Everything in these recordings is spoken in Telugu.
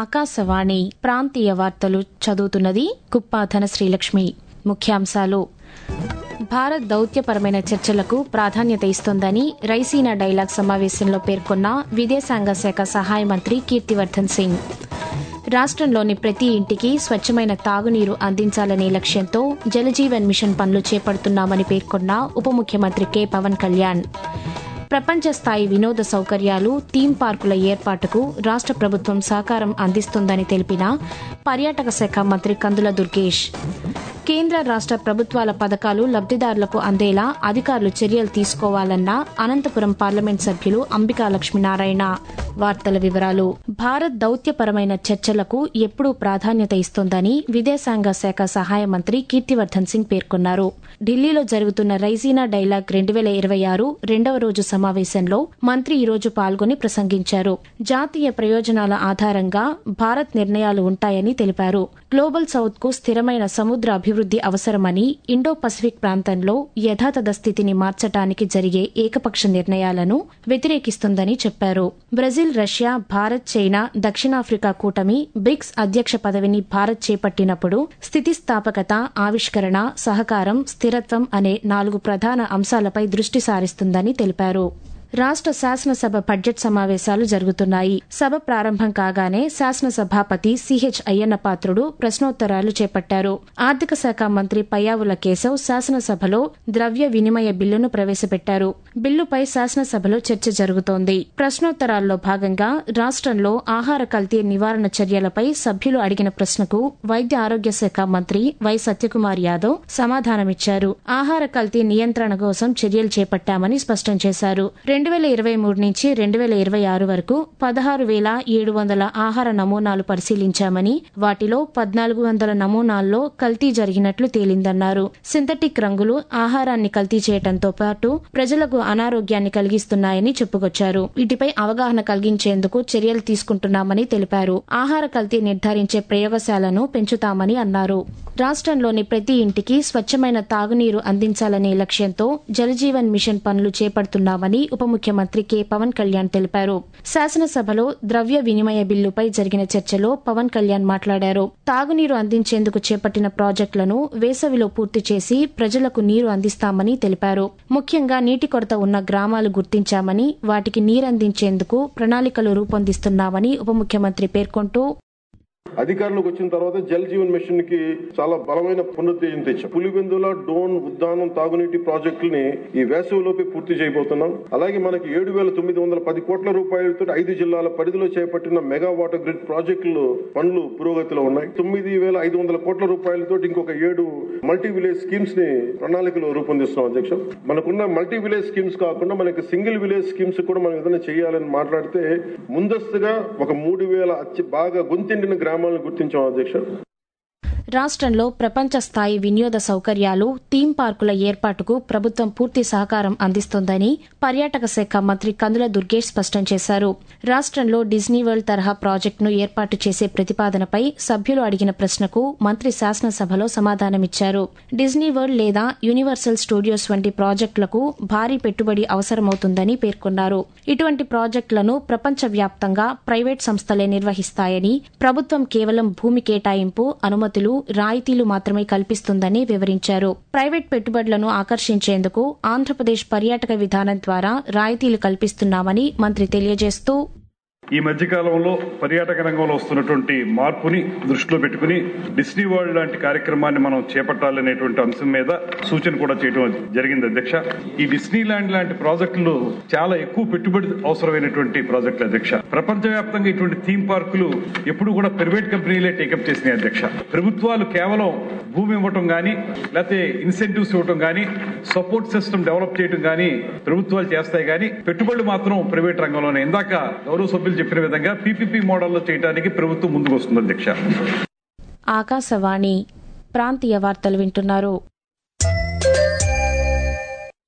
ఆకాశవాణి ప్రాంతీయ వార్తలు చదువుతున్నది కుప్పా ధనశ్రీలక్ష్మి ముఖ్యాంశాలు భారత్ దౌత్యపరమైన చర్చలకు ప్రాధాన్యత ఇస్తోందని రైసీనా డైలాగ్ సమావేశంలో పేర్కొన్న విదేశాంగ శాఖ సహాయ మంత్రి కీర్తివర్ధన్ సింగ్ రాష్ట్రంలోని ప్రతి ఇంటికి స్వచ్ఛమైన తాగునీరు అందించాలనే లక్ష్యంతో జలజీవన్ మిషన్ పనులు చేపడుతున్నామని పేర్కొన్న ఉప ముఖ్యమంత్రి కె పవన్ కళ్యాణ్ ప్రపంచ స్థాయి వినోద సౌకర్యాలు థీమ్ పార్కుల ఏర్పాటుకు రాష్ట్ర ప్రభుత్వం సహకారం అందిస్తోందని తెలిపిన పర్యాటక శాఖ మంత్రి కందుల దుర్గేష్ కేంద్ర రాష్ట్ర ప్రభుత్వాల పథకాలు లబ్దిదారులకు అందేలా అధికారులు చర్యలు తీసుకోవాలన్న అనంతపురం పార్లమెంట్ సభ్యులు అంబికా లక్ష్మీనారాయణ వార్తల వివరాలు భారత్ దౌత్యపరమైన చర్చలకు ఎప్పుడూ ప్రాధాన్యత ఇస్తోందని విదేశాంగ శాఖ సహాయ మంత్రి కీర్తివర్ధన్ సింగ్ పేర్కొన్నారు ఢిల్లీలో జరుగుతున్న రైజీనా డైలాగ్ రెండు వేల ఇరవై ఆరు రెండవ రోజు సమావేశంలో మంత్రి ఈ రోజు పాల్గొని ప్రసంగించారు జాతీయ ప్రయోజనాల ఆధారంగా భారత్ నిర్ణయాలు ఉంటాయని తెలిపారు గ్లోబల్ సౌత్ కు స్థిరమైన సముద్ర అభివృద్ది అవసరమని ఇండో పసిఫిక్ ప్రాంతంలో యథాతథ స్థితిని మార్చటానికి జరిగే ఏకపక్ష నిర్ణయాలను వ్యతిరేకిస్తుందని చెప్పారు బ్రెజిల్ రష్యా భారత్ చైనా దక్షిణాఫ్రికా కూటమి బ్రిక్స్ అధ్యక్ష పదవిని భారత్ చేపట్టినప్పుడు స్థితిస్థాపకత ఆవిష్కరణ సహకారం స్థిరత్వం అనే నాలుగు ప్రధాన అంశాలపై దృష్టి సారిస్తుందని తెలిపారు రాష్ట్ర శాసనసభ బడ్జెట్ సమావేశాలు జరుగుతున్నాయి సభ ప్రారంభం కాగానే శాసనసభాపతి సిహెచ్ అయ్యన్న పాత్రుడు ప్రశ్నోత్తరాలు చేపట్టారు ఆర్థిక శాఖ మంత్రి పయ్యావుల కేశవ్ శాసనసభలో ద్రవ్య వినిమయ బిల్లును ప్రవేశపెట్టారు బిల్లుపై శాసనసభలో చర్చ జరుగుతోంది ప్రశ్నోత్తరాల్లో భాగంగా రాష్ట్రంలో ఆహార కల్తీ నివారణ చర్యలపై సభ్యులు అడిగిన ప్రశ్నకు వైద్య ఆరోగ్య శాఖ మంత్రి వై సత్యకుమార్ యాదవ్ సమాధానమిచ్చారు ఆహార కల్తీ నియంత్రణ కోసం చర్యలు చేపట్టామని స్పష్టం చేశారు రెండు వేల ఇరవై మూడు నుంచి రెండు వేల ఇరవై ఆరు వరకు పదహారు వేల ఏడు వందల ఆహార నమూనాలు పరిశీలించామని వాటిలో పద్నాలుగు వందల నమూనాల్లో కల్తీ జరిగినట్లు తేలిందన్నారు సింథటిక్ రంగులు ఆహారాన్ని కల్తీ చేయడంతో పాటు ప్రజలకు అనారోగ్యాన్ని కలిగిస్తున్నాయని చెప్పుకొచ్చారు వీటిపై అవగాహన కలిగించేందుకు చర్యలు తీసుకుంటున్నామని తెలిపారు ఆహార కల్తీ నిర్ధారించే ప్రయోగశాలను పెంచుతామని అన్నారు రాష్ట్రంలోని ప్రతి ఇంటికి స్వచ్ఛమైన తాగునీరు అందించాలనే లక్ష్యంతో జలజీవన్ మిషన్ పనులు చేపడుతున్నామని ఉప ముఖ్యమంత్రి కె పవన్ కళ్యాణ్ తెలిపారు శాసనసభలో ద్రవ్య వినిమయ బిల్లుపై జరిగిన చర్చలో పవన్ కళ్యాణ్ మాట్లాడారు తాగునీరు అందించేందుకు చేపట్టిన ప్రాజెక్టులను వేసవిలో పూర్తి చేసి ప్రజలకు నీరు అందిస్తామని తెలిపారు ముఖ్యంగా నీటి కొరత ఉన్న గ్రామాలు గుర్తించామని వాటికి నీరందించేందుకు ప్రణాళికలు రూపొందిస్తున్నామని ఉప ముఖ్యమంత్రి పేర్కొంటూ అధికారంలోకి వచ్చిన తర్వాత జల్ జీవన్ మిషన్ కి చాలా బలమైన పునరుత్తేజం తెచ్చాం పులివెందుల డోన్ ఉద్దానం తాగునీటి ప్రాజెక్టుల్ని ఈ వేసవిలోపే పూర్తి చేయబోతున్నాం అలాగే మనకి ఏడు వేల తొమ్మిది వందల పది కోట్ల రూపాయలతో ఐదు జిల్లాల పరిధిలో చేపట్టిన మెగా వాటర్ గ్రిడ్ ప్రాజెక్టులు పనులు పురోగతిలో ఉన్నాయి తొమ్మిది వేల ఐదు వందల కోట్ల రూపాయలతో ఇంకొక ఏడు మల్టీ విలేజ్ స్కీమ్స్ ని ప్రణాళికలు రూపొందిస్తున్నాం అధ్యక్ష మనకున్న మల్టీ విలేజ్ స్కీమ్స్ కాకుండా మనకి సింగిల్ విలేజ్ స్కీమ్స్ కూడా మనం ఏదైనా చేయాలని మాట్లాడితే ముందస్తుగా ఒక మూడు వేల అత్య బాగా గొంతెండిన గ్రామాలను గుర్తించాం అధ్యక్ష రాష్ట్రంలో ప్రపంచ స్థాయి వినియోగ సౌకర్యాలు థీమ్ పార్కుల ఏర్పాటుకు ప్రభుత్వం పూర్తి సహకారం అందిస్తోందని పర్యాటక శాఖ మంత్రి కందుల దుర్గేష్ స్పష్టం చేశారు రాష్ట్రంలో డిజ్నీ వరల్డ్ తరహా ప్రాజెక్టును ఏర్పాటు చేసే ప్రతిపాదనపై సభ్యులు అడిగిన ప్రశ్నకు మంత్రి శాసనసభలో సమాధానమిచ్చారు డిజ్నీ వరల్డ్ లేదా యూనివర్సల్ స్టూడియోస్ వంటి ప్రాజెక్టులకు భారీ పెట్టుబడి అవసరమవుతుందని పేర్కొన్నారు ఇటువంటి ప్రాజెక్టులను ప్రపంచవ్యాప్తంగా ప్రైవేట్ సంస్థలే నిర్వహిస్తాయని ప్రభుత్వం కేవలం భూమి కేటాయింపు అనుమతులు రాయితీలు మాత్రమే కల్పిస్తుందని వివరించారు ప్రైవేట్ పెట్టుబడులను ఆకర్షించేందుకు ఆంధ్రప్రదేశ్ పర్యాటక విధానం ద్వారా రాయితీలు కల్పిస్తున్నామని మంత్రి తెలియజేస్తూ ఈ మధ్యకాలంలో పర్యాటక రంగంలో వస్తున్నటువంటి మార్పుని దృష్టిలో పెట్టుకుని డిస్నీ వరల్డ్ లాంటి కార్యక్రమాన్ని మనం చేపట్టాలనేటువంటి అంశం మీద సూచన కూడా చేయడం జరిగింది అధ్యక్ష ఈ డిస్నీ ల్యాండ్ లాంటి ప్రాజెక్టులు చాలా ఎక్కువ పెట్టుబడి అవసరమైనటువంటి ప్రాజెక్టులు అధ్యక్ష ప్రపంచవ్యాప్తంగా ఇటువంటి థీమ్ పార్కులు ఎప్పుడు కూడా ప్రైవేట్ కంపెనీలే టేకప్ చేసినాయి అధ్యక్ష ప్రభుత్వాలు కేవలం భూమి ఇవ్వటం కానీ లేకపోతే ఇన్సెంటివ్స్ ఇవ్వటం కానీ సపోర్ట్ సిస్టమ్ డెవలప్ చేయడం కానీ ప్రభుత్వాలు చేస్తాయి కానీ పెట్టుబడులు మాత్రం ప్రైవేట్ రంగంలోనే ఇందాక గౌరవ సభ్యులు చెప్పిన విధంగా పీపీపీ మోడల్లో చేయడానికి ప్రభుత్వం ముందుకు వస్తుంది అధ్యక్ష ఆకాశవాణి ప్రాంతీయ వార్తలు వింటున్నారు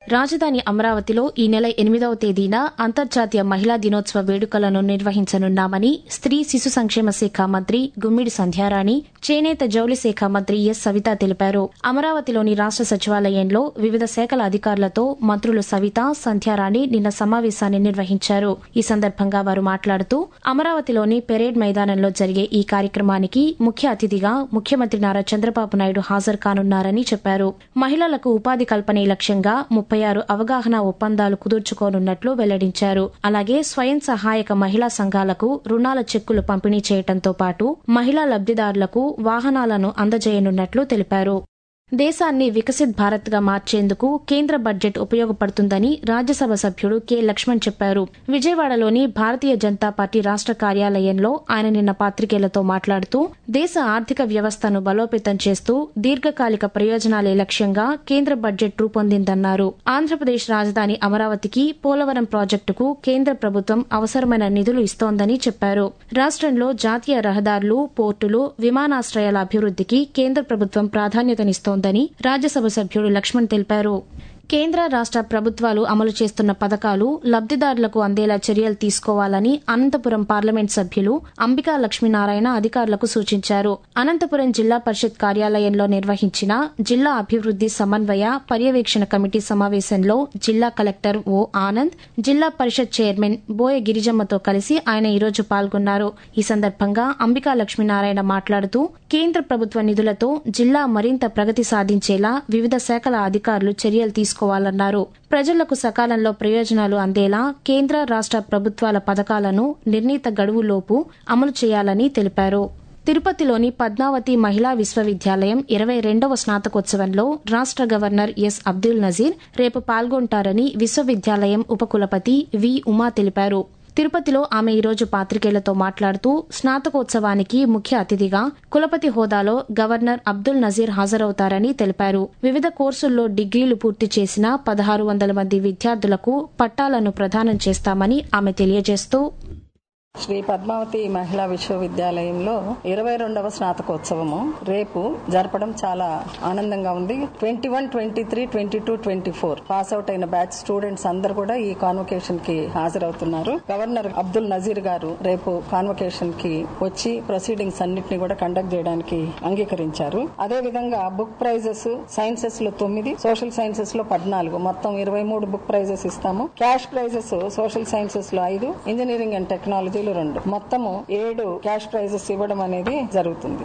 రాజధాని అమరావతిలో ఈ నెల ఎనిమిదవ తేదీన అంతర్జాతీయ మహిళా దినోత్సవ వేడుకలను నిర్వహించనున్నామని స్త్రీ శిశు సంక్షేమ శాఖ మంత్రి గుమ్మిడి సంధ్యారాణి చేనేత జౌళి శాఖ మంత్రి ఎస్ సవిత తెలిపారు అమరావతిలోని రాష్ట సచివాలయంలో వివిధ శాఖల అధికారులతో మంత్రులు సవిత సంధ్యారాణి నిన్న సమావేశాన్ని నిర్వహించారు ఈ సందర్భంగా వారు మాట్లాడుతూ అమరావతిలోని పెరేడ్ మైదానంలో జరిగే ఈ కార్యక్రమానికి ముఖ్య అతిథిగా ముఖ్యమంత్రి నారా చంద్రబాబు నాయుడు హాజరు కానున్నారని చెప్పారు మహిళలకు ఉపాధి కల్పనే లక్ష్యంగా ముప్పై ఆరు అవగాహన ఒప్పందాలు కుదుర్చుకోనున్నట్లు వెల్లడించారు అలాగే స్వయం సహాయక మహిళా సంఘాలకు రుణాల చెక్కులు పంపిణీ చేయడంతో పాటు మహిళా లబ్దిదారులకు వాహనాలను అందజేయనున్నట్లు తెలిపారు దేశాన్ని వికసిత్ భారత్ గా మార్చేందుకు కేంద్ర బడ్జెట్ ఉపయోగపడుతుందని రాజ్యసభ సభ్యుడు కె లక్ష్మణ్ చెప్పారు విజయవాడలోని భారతీయ జనతా పార్టీ రాష్ట కార్యాలయంలో ఆయన నిన్న పాత్రికేయులతో మాట్లాడుతూ దేశ ఆర్థిక వ్యవస్థను బలోపేతం చేస్తూ దీర్ఘకాలిక ప్రయోజనాలే లక్ష్యంగా కేంద్ర బడ్జెట్ రూపొందిందన్నారు ఆంధ్రప్రదేశ్ రాజధాని అమరావతికి పోలవరం ప్రాజెక్టుకు కేంద్ర ప్రభుత్వం అవసరమైన నిధులు ఇస్తోందని చెప్పారు రాష్ట్రంలో జాతీయ రహదారులు పోర్టులు విమానాశ్రయాల అభివృద్ధికి కేంద్ర ప్రభుత్వం ప్రాధాన్యతనిస్తోంది ఉందని రాజ్యసభ సభ్యుడు లక్ష్మణ్ తెలిపారు కేంద్ర రాష్ట ప్రభుత్వాలు అమలు చేస్తున్న పథకాలు లబ్దిదారులకు అందేలా చర్యలు తీసుకోవాలని అనంతపురం పార్లమెంట్ సభ్యులు అంబికా లక్ష్మీనారాయణ అధికారులకు సూచించారు అనంతపురం జిల్లా పరిషత్ కార్యాలయంలో నిర్వహించిన జిల్లా అభివృద్ది సమన్వయ పర్యవేక్షణ కమిటీ సమావేశంలో జిల్లా కలెక్టర్ ఓ ఆనంద్ జిల్లా పరిషత్ చైర్మన్ బోయ గిరిజమ్మతో కలిసి ఆయన ఈరోజు పాల్గొన్నారు ఈ సందర్భంగా అంబికా లక్ష్మీనారాయణ మాట్లాడుతూ కేంద్ర ప్రభుత్వ నిధులతో జిల్లా మరింత ప్రగతి సాధించేలా వివిధ శాఖల అధికారులు చర్యలు తీసుకోవాలన్నారు ప్రజలకు సకాలంలో ప్రయోజనాలు అందేలా కేంద్ర రాష్ట ప్రభుత్వాల పథకాలను నిర్ణీత గడువులోపు అమలు చేయాలని తెలిపారు తిరుపతిలోని పద్మావతి మహిళా విశ్వవిద్యాలయం ఇరవై రెండవ స్నాతకోత్సవంలో రాష్ట గవర్నర్ ఎస్ అబ్దుల్ నజీర్ రేపు పాల్గొంటారని విశ్వవిద్యాలయం ఉపకులపతి వి ఉమా తెలిపారు తిరుపతిలో ఆమె ఈరోజు పాత్రికేయులతో మాట్లాడుతూ స్నాతకోత్సవానికి ముఖ్య అతిథిగా కులపతి హోదాలో గవర్నర్ అబ్దుల్ నజీర్ హాజరవుతారని తెలిపారు వివిధ కోర్సుల్లో డిగ్రీలు పూర్తి చేసిన పదహారు వందల మంది విద్యార్థులకు పట్టాలను ప్రదానం చేస్తామని ఆమె తెలియజేస్తూ శ్రీ పద్మావతి మహిళా విశ్వవిద్యాలయంలో ఇరవై రెండవ స్నాతకోత్సవము రేపు జరపడం చాలా ఆనందంగా ఉంది twenty one twenty three twenty two twenty four pass out అయిన బ్యాచ్ స్టూడెంట్స్ అందరు కూడా ఈ కాన్వకేషన్ కి హాజరవుతున్నారు గవర్నర్ అబ్దుల్ నజీర్ గారు రేపు కాన్వకేషన్ కి వచ్చి ప్రొసీడింగ్స్ అన్నిటిని కూడా కండక్ట్ చేయడానికి అంగీకరించారు అదే విధంగా బుక్ ప్రైజెస్ సైన్సెస్ లో తొమ్మిది సోషల్ సైన్సెస్ లో పద్నాలుగు మొత్తం ఇరవై మూడు బుక్ ప్రైజెస్ ఇస్తాము క్యాష్ ప్రైజెస్ సోషల్ సైన్సెస్ లో ఐదు ఇంజనీరింగ్ అండ్ టెక్నాలజీ కేజీలు రెండు మొత్తము ఏడు క్యాష్ ప్రైజెస్ ఇవ్వడం అనేది జరుగుతుంది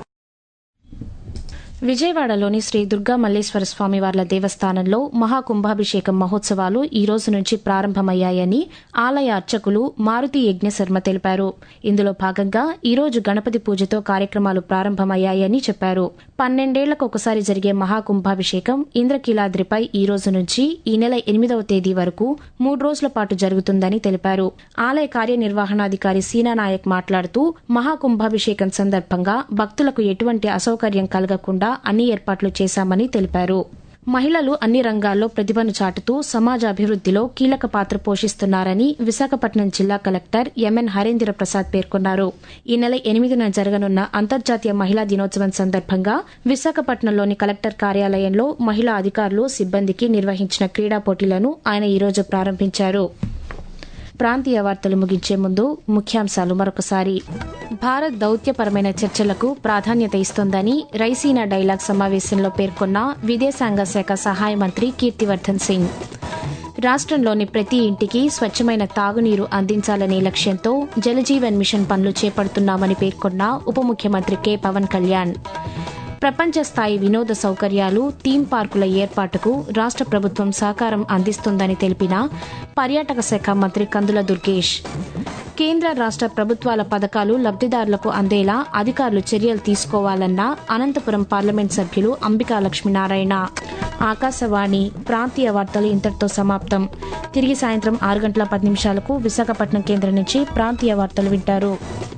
విజయవాడలోని శ్రీ దుర్గా మల్లేశ్వర స్వామి వార్ల దేవస్థానంలో మహాకుంభాభిషేకం మహోత్సవాలు ఈ రోజు నుంచి ప్రారంభమయ్యాయని ఆలయ అర్చకులు మారుతి యజ్ఞశర్మ తెలిపారు ఇందులో భాగంగా ఈ రోజు గణపతి పూజతో కార్యక్రమాలు ప్రారంభమయ్యాయని చెప్పారు పన్నెండేళ్లకు ఒకసారి జరిగే మహాకుంభాభిషేకం ఇంద్రకీలాద్రిపై ఈ రోజు నుంచి ఈ నెల ఎనిమిదవ తేదీ వరకు మూడు రోజుల పాటు జరుగుతుందని తెలిపారు ఆలయ కార్యనిర్వహణాధికారి సీనా నాయక్ మాట్లాడుతూ మహాకుంభాభిషేకం సందర్భంగా భక్తులకు ఎటువంటి అసౌకర్యం కలగకుండా అన్ని ఏర్పాట్లు చేశామని తెలిపారు మహిళలు అన్ని రంగాల్లో ప్రతిభను చాటుతూ సమాజ అభివృద్దిలో కీలక పాత్ర పోషిస్తున్నారని విశాఖపట్నం జిల్లా కలెక్టర్ ఎంఎన్ హరేంద్ర ప్రసాద్ పేర్కొన్నారు ఈ నెల ఎనిమిదిన జరగనున్న అంతర్జాతీయ మహిళా దినోత్సవం సందర్భంగా విశాఖపట్నంలోని కలెక్టర్ కార్యాలయంలో మహిళా అధికారులు సిబ్బందికి నిర్వహించిన క్రీడా పోటీలను ఆయన ఈరోజు ప్రారంభించారు ప్రాంతీయ వార్తలు ముగించే ముందు ముఖ్యాంశాలు మరొకసారి భారత్ దౌత్యపరమైన చర్చలకు ప్రాధాన్యత ఇస్తోందని రైసీనా డైలాగ్ సమావేశంలో పేర్కొన్న విదేశాంగ శాఖ సహాయ మంత్రి కీర్తివర్ధన్ సింగ్ రాష్ట్రంలోని ప్రతి ఇంటికి స్వచ్ఛమైన తాగునీరు అందించాలనే లక్ష్యంతో జలజీవన్ మిషన్ పనులు చేపడుతున్నామని పేర్కొన్న ఉప ముఖ్యమంత్రి కె పవన్ కళ్యాణ్ ప్రపంచ స్థాయి వినోద సౌకర్యాలు థీమ్ పార్కుల ఏర్పాటుకు రాష్ట ప్రభుత్వం సహకారం అందిస్తుందని తెలిపిన పర్యాటక శాఖ మంత్రి కందుల దుర్గేష్ కేంద్ర రాష్ట ప్రభుత్వాల పథకాలు లబ్దిదారులకు అందేలా అధికారులు చర్యలు తీసుకోవాలన్న అనంతపురం పార్లమెంట్ సభ్యులు అంబికా లక్ష్మీనారాయణ ఆకాశవాణి ప్రాంతీయ వార్తలు ఇంతటితో సమాప్తం తిరిగి సాయంత్రం ఆరు గంటల పది నిమిషాలకు విశాఖపట్నం కేంద్రం నుంచి ప్రాంతీయ వార్తలు వింటారు